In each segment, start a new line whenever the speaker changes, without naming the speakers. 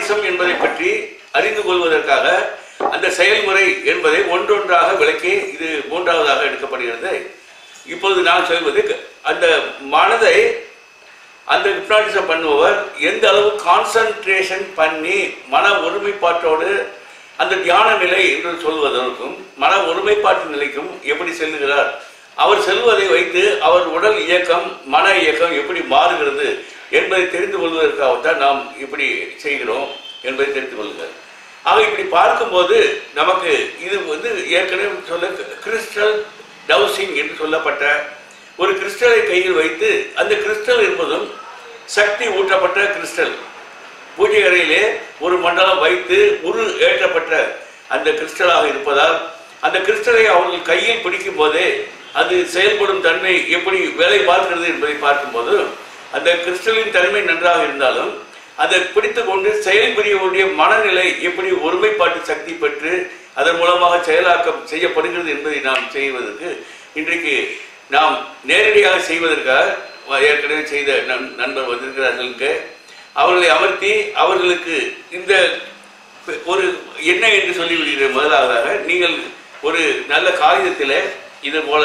Hypnotism என்பதை பற்றி அறிந்து கொள்வதற்காக அந்த செயல்முறை என்பதை ஒன்றொன்றாக விளக்கி இது மூன்றாவதாக எடுக்கப்படுகிறது இப்பொழுது நான் சொல்வது அந்த மனதை அந்த ஹிப்னாட்டிசம் பண்ணுபவர் எந்த அளவு கான்சன்ட்ரேஷன் பண்ணி மன ஒருமைப்பாட்டோடு அந்த தியான நிலை என்று சொல்வதற்கும் மன ஒருமைப்பாட்டு நிலைக்கும் எப்படி செல்லுகிறார் அவர் செல்வதை வைத்து அவர் உடல் இயக்கம் மன இயக்கம் எப்படி மாறுகிறது என்பதை தெரிந்து கொள்வதற்காகத்தான் நாம் இப்படி செய்கிறோம் என்பதை தெரிந்து கொள்ளுங்கள் ஆக இப்படி பார்க்கும்போது நமக்கு இது வந்து ஏற்கனவே சொல்ல கிறிஸ்டல் டவுசிங் என்று சொல்லப்பட்ட ஒரு கிறிஸ்டலை கையில் வைத்து அந்த கிறிஸ்டல் என்பதும் சக்தி ஊட்டப்பட்ட கிறிஸ்டல் பூஜை அறையிலே ஒரு மண்டலம் வைத்து உரு ஏற்றப்பட்ட அந்த கிறிஸ்டலாக இருப்பதால் அந்த கிறிஸ்டலை அவர்கள் கையில் பிடிக்கும் போதே அது செயல்படும் தன்மை எப்படி வேலை பார்க்கிறது என்பதை பார்க்கும்போது அந்த கிறிஸ்டலின் தன்மை நன்றாக இருந்தாலும் அதை பிடித்து கொண்டு செயல்புரியக்கூடிய மனநிலை எப்படி ஒருமைப்பாட்டு சக்தி பெற்று அதன் மூலமாக செயலாக்கம் செய்யப்படுகிறது என்பதை நாம் செய்வதற்கு இன்றைக்கு நாம் நேரடியாக செய்வதற்காக ஏற்கனவே செய்த நண்- நண்பர் வந்திருக்கிறார்களுக்கு அவர்களை அமர்த்தி அவர்களுக்கு இந்த ஒரு என்ன என்று சொல்லிவிடுகிறேன் முதலாவதாக நீங்கள் ஒரு நல்ல காகிதத்தில் இது போல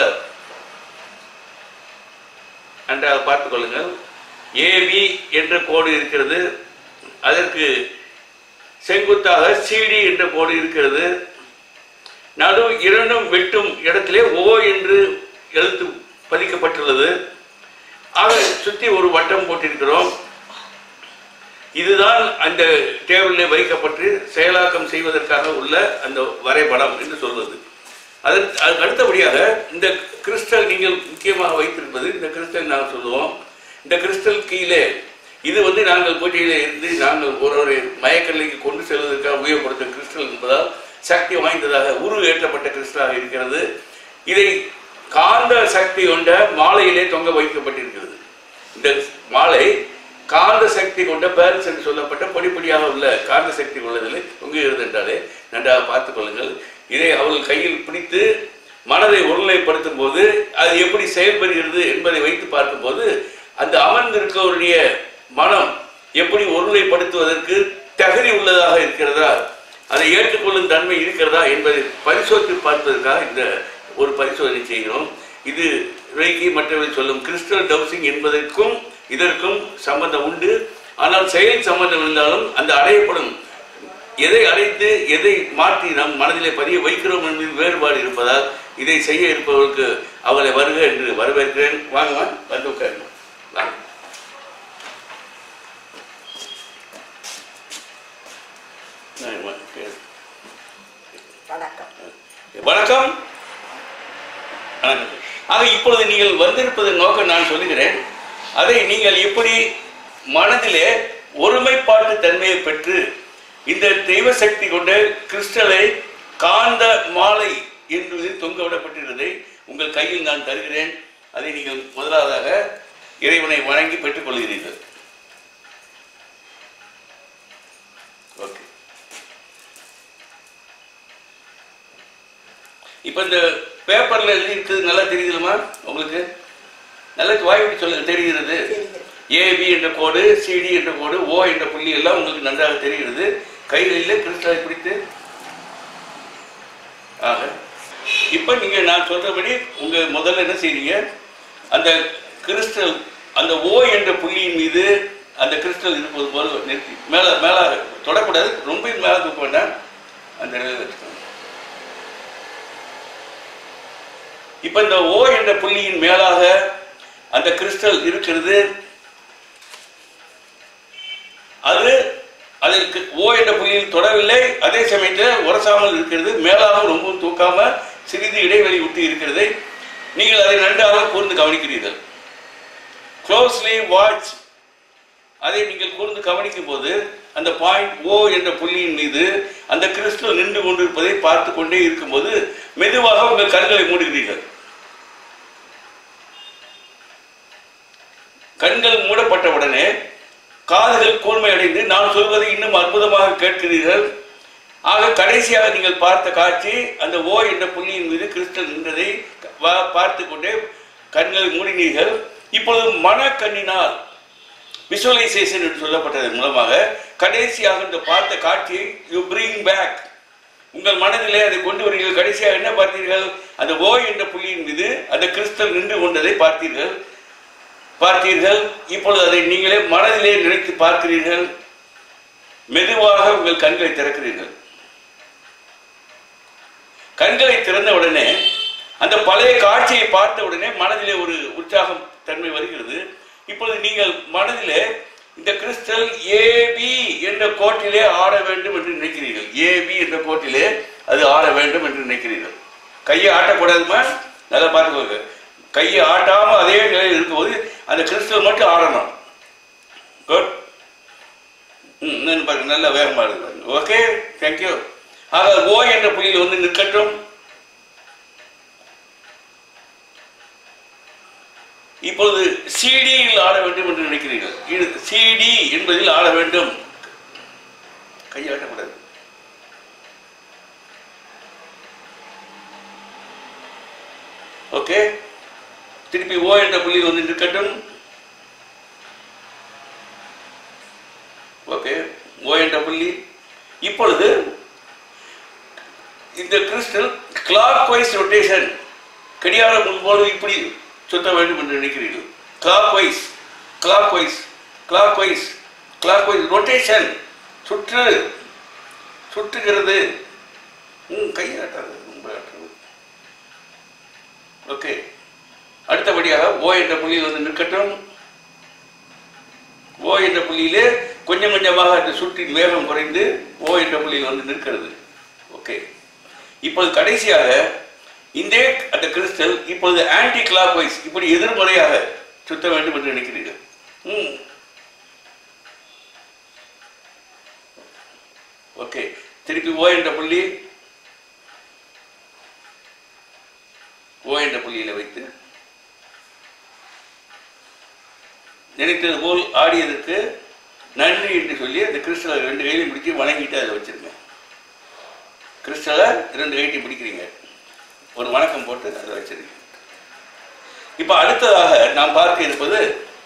நன்றாக பார்த்துக் கொள்ளுங்கள் ஏபி என்ற கோடு இருக்கிறது அதற்கு செங்குத்தாக சிடி என்ற கோடு இருக்கிறது நடு இரண்டும் வெட்டும் இடத்திலே ஓ என்று எழுத்து பதிக்கப்பட்டுள்ளது ஆக சுற்றி ஒரு வட்டம் போட்டிருக்கிறோம் இதுதான் அந்த டேபிளில் வைக்கப்பட்டு செயலாக்கம் செய்வதற்காக உள்ள அந்த வரைபடம் என்று சொல்வது அதற்கு அதுக்கு அடுத்தபடியாக இந்த கிறிஸ்டல் நீங்கள் முக்கியமாக வைத்திருப்பது இந்த கிறிஸ்டல் நாங்கள் சொல்லுவோம் இந்த கிறிஸ்டல் கீழே இது வந்து நாங்கள் பூஜையில் இருந்து நாங்கள் ஒரு ஒரு மயக்கல்லைக்கு கொண்டு செல்வதற்காக உபயோகப்படுத்தும் கிறிஸ்டல் என்பதால் சக்தி வாய்ந்ததாக உரு ஏற்றப்பட்ட கிறிஸ்டலாக இருக்கிறது இதை காந்த சக்தி கொண்ட மாலையிலே தொங்க வைக்கப்பட்டிருக்கிறது இந்த மாலை காந்த சக்தி கொண்ட பேரன்ஸ் என்று சொல்லப்பட்ட பொடிப்பொடியாக உள்ள காந்த சக்தி உள்ளதில் தொங்குகிறது என்றாலே நன்றாக பார்த்துக் கொள்ளுங்கள் இதை அவர்கள் கையில் பிடித்து மனதை ஒருநிலைப்படுத்தும் போது அது எப்படி செயல்படுகிறது என்பதை வைத்து பார்க்கும்போது அந்த அமர்ந்திருக்கவருடைய மனம் எப்படி ஒருநிலைப்படுத்துவதற்கு தகுதி உள்ளதாக இருக்கிறதா அதை ஏற்றுக்கொள்ளும் தன்மை இருக்கிறதா என்பதை பரிசோதித்து பார்ப்பதற்காக இந்த ஒரு பரிசோதனை செய்கிறோம் இது ரெய்கி மற்றவை சொல்லும் கிறிஸ்டல் டவுசிங் என்பதற்கும் இதற்கும் சம்பந்தம் உண்டு ஆனால் செயல் சம்பந்தம் இருந்தாலும் அந்த அடையப்படும் எதை அடைத்து எதை மாற்றி நம் மனதிலே பதிய வைக்கிறோம் என்பதில் வேறுபாடு இருப்பதால் இதை செய்ய இருப்பவர்களுக்கு அவளை வருக என்று வரவேற்கிறேன் வாங்க வந்து உட்காருங்க வாங்க நான் வா- கேளு.
வணக்கம்
வணக்கம் வணக்கம். ஆக இப்பொழுது நீங்கள் வந்திருப்பதன் நோக்கம் நான் சொல்லுகிறேன் அதை நீங்கள் எப்படி மனதிலே ஒருமைப்பாட்டு தன்மையை பெற்று இந்த தெய்வ சக்தி கொண்ட கிறிஸ்டலை காந்த மாலை என்று தொங்க விடப்பட்டிருந்ததை உங்கள் கையில் நான் தருகிறேன் அதை நீங்கள் முதலாவதாக இறைவனை வணங்கி பெற்றுக் கொள்கிறீர்கள் ஓகே இப்போ இந்த பேப்பர்ல எழுதி இருக்குது நல்லா தெரியுதுமா உங்களுக்கு நல்லா வாய்விட்டு சொல்லுங்க தெரிகிறது
தெரிகிறது.
ஏபி என்ற கோடு சிடி என்ற கோடு ஓ என்ற புள்ளி எல்லாம் உங்களுக்கு நன்றாக தெரிகிறது கைகளில் கிறிஸ்டலை பிடித்து ஆக இப்போ நீங்க நான் சொல்றபடி உங்க முதல்ல என்ன செய்றீங்க அந்த கிறிஸ்டல் அந்த ஓ என்ற புள்ளியின் மீது அந்த கிறிஸ்டல் இருப்பது போல நிறுத்தி மேல மேல தொடக்கூடாது ரொம்ப மேல தூக்க வேண்டாம் அந்த நிலையில வச்சுக்கோங்க இப்ப இந்த ஓ என்ற புள்ளியின் மேலாக அந்த கிறிஸ்டல் இருக்கிறது அது அதற்கு ஓ என்ற புள்ளியில் தொடவில்லை அதே சமயத்தில் உரசாமல் இருக்கிறது மேலாக ரொம்பவும் தூக்காம சிறிது இடைவெளி விட்டு இருக்கிறது நீங்கள் அதை நன்றாக கூர்ந்து கவனிக்கிறீர்கள் க்ளோஸ்லி வாட்ச் அதை நீங்கள் கூர்ந்து கவனிக்கும் போது அந்த பாயிண்ட் ஓ என்ற புள்ளியின் மீது அந்த கிறிஸ்டல் நின்று கொண்டிருப்பதை பார்த்து கொண்டே இருக்கும்போது மெதுவாக உங்கள் கண்களை மூடுகிறீர்கள் கண்கள் மூடப்பட்ட உடனே காதுகள் கூர்மையடைந்து நான் சொல்வதை இன்னும் அற்புதமாக கேட்கிறீர்கள் ஆக கடைசியாக நீங்கள் பார்த்த காட்சி அந்த ஓ என்ற புள்ளியின் மீது கிறிஸ்டல் நின்றதை வா- பார்த்து கொண்டே கண்களை மூடினீர்கள் இப்பொழுது மனக்கண்ணினால் விசுவலைசேஷன் என்று சொல்லப்பட்டதன் மூலமாக கடைசியாக இந்த பார்த்த காட்சியை யூ பிரிங் பேக் உங்கள் மனதிலே அதை கொண்டு வருகிறீர்கள் கடைசியாக என்ன பார்த்தீர்கள் அந்த ஓ என்ற புள்ளியின் மீது அந்த கிறிஸ்தல் நின்று கொண்டதை பார்த்தீர்கள் பார்த்தீர்கள் இப்பொழுது அதை நீங்களே மனதிலே நினைத்து பார்க்கிறீர்கள் மெதுவாக உங்கள் கண்களை திறக்கிறீர்கள் கண்களை திறந்த உடனே அந்த பழைய காட்சியை பார்த்த உடனே மனதிலே ஒரு உற்சாகம் தன்மை வருகிறது இப்பொழுது நீங்கள் மனதிலே இந்த கிறிஸ்டல் ஏபி என்ற கோட்டிலே ஆட வேண்டும் என்று நினைக்கிறீர்கள் ஏபி என்ற கோட்டிலே அது ஆட வேண்டும் என்று நினைக்கிறீர்கள் கையை ஆட்டக்கூடாதுமா நல்லா பார்த்துக்கோங்க கையை ஆட்டாம அதே நிலையில் இருக்கும்போது அந்த கிறிஸ்டல் மட்டும் ஆடணும் குட் ம் இன்னும் பாருங்க நல்ல வேகமாக இருக்கு ஓகே தேங்க்யூ ஆக ஓ என்ற புள்ளியில் வந்து நிற்கட்டும் இப்பொழுது சிடியில் ஆட வேண்டும் என்று நினைக்கிறீர்கள் இது சிடி என்பதில் ஆட வேண்டும் கையாட்டக்கூடாது ஓகே திருப்பி ஓ என்ற புள்ளியில் வந்து நிற்கட்டும் ஓகே ஓ என்ற புள்ளி இப்பொழுது இந்த கிறிஸ்டல் கிளாக் வைஸ் ரொட்டேஷன் கடிகாரம் முன்போது இப்படி சுத்த வேண்டும் என்று நினைக்கிறீர்கள் clockwise clockwise clockwise clockwise rotation சுற்று சுற்றுகிறது ம் கையாட்டாது ரொம்ப ஆட்டுறது ஓகே அடுத்தபடியாக ஓ என்ற புள்ளியில் வந்து நிற்கட்டும் ஓ என்ற புள்ளியிலே கொஞ்சம் கொஞ்சமாக அந்த சுற்றின் வேகம் குறைந்து ஓ என்ற புள்ளியில் வந்து நிற்கிறது ஓகே இப்போது கடைசியாக இந்த அந்த கிறிஸ்டல் இப்பொழுது ஆன்டி கிளாக் வைஸ் இப்படி எதிர்மறையாக சுத்த வேண்டும் என்று நினைக்கிறீர்கள் ம் ஓகே திருப்பி ஓ என்ற புள்ளி ஓ என்ற புள்ளியில வைத்து நினைத்தது போல் ஆடியதற்கு நன்றி என்று சொல்லி அந்த கிறிஸ்டலை ரெண்டு கையிலையும் பிடிச்சி வணங்கிட்டு அதில் வச்சிருங்க கிறிஸ்டலை ரெண்டு கைட்டையும் பிடிக்கிறீங்க ஒரு வணக்கம் போட்டு அதை வச்சிருக்கீங்க இப்போ அடுத்ததாக நாம் பார்க்க இருப்பது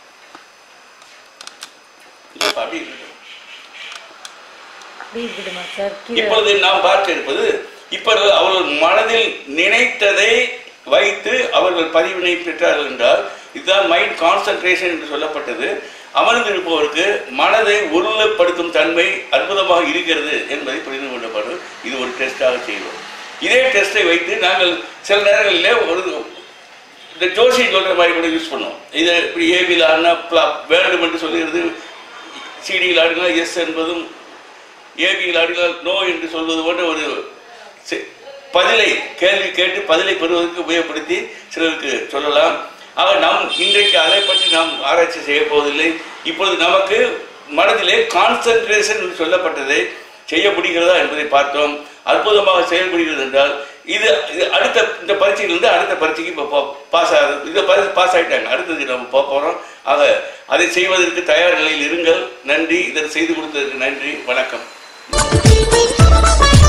இப்ப அப்படி இருக்கட்டும்.
அப்படி விடுமா சார் கீழே
இப்பொழுது நாம் பார்க்க இருப்பது இப்பொழுது அவர்கள் மனதில் நினைத்ததை வைத்து அவர்கள் பதிவினை பெற்றார்கள் என்றால் இதுதான் மைண்ட் கான்சன்ட்ரேஷன் என்று சொல்லப்பட்டது அமர்ந்திருப்பவருக்கு மனதை ஒருநிலைப்படுத்தும் தன்மை அற்புதமாக இருக்கிறது என்பதை புரிந்து கொள்ளப்படும் இது ஒரு டெஸ்டாக செய்வோம் இதே டெஸ்டை வைத்து நாங்கள் சில நேரங்களிலே ஒரு இந்த ஜோசி சொல்ற மாதிரி கூட யூஸ் பண்ணுவோம் இதை இப்படி ஏபியில் ஆடினா வேண்டும் என்று சொல்லுகிறது சிடியில் ஆடினா எஸ் என்பதும் ஏபியில் ஆடினால் நோ என்று சொல்வது போன்ற ஒரு சி- பதிலை கேள்வி கேட்டு பதிலை பெறுவதற்கு உபயோகப்படுத்தி சிலருக்கு சொல்லலாம் ஆக நாம் இன்றைக்கு அதை பற்றி நாம் ஆராய்ச்சி செய்ய போவதில்லை இப்பொழுது நமக்கு மனதிலே கான்சன்ட்ரேஷன் என்று சொல்லப்பட்டதை செய்ய முடிகிறதா என்பதை பார்த்தோம் அற்புதமாக செயல்படுகிறது என்றால் இது இது அடுத்த இந்த பரீட்சையிலிருந்து அடுத்த பரீட்சைக்கு இப்போ பாஸ் ஆகுது இதை பாஸ் ஆயிட்டாங்க அடுத்தது நம்ம போக போகிறோம் ஆக அதை செய்வதற்கு தயார் நிலையில் இருங்கள் நன்றி இதை செய்து கொடுத்ததற்கு நன்றி வணக்கம்
Thank you.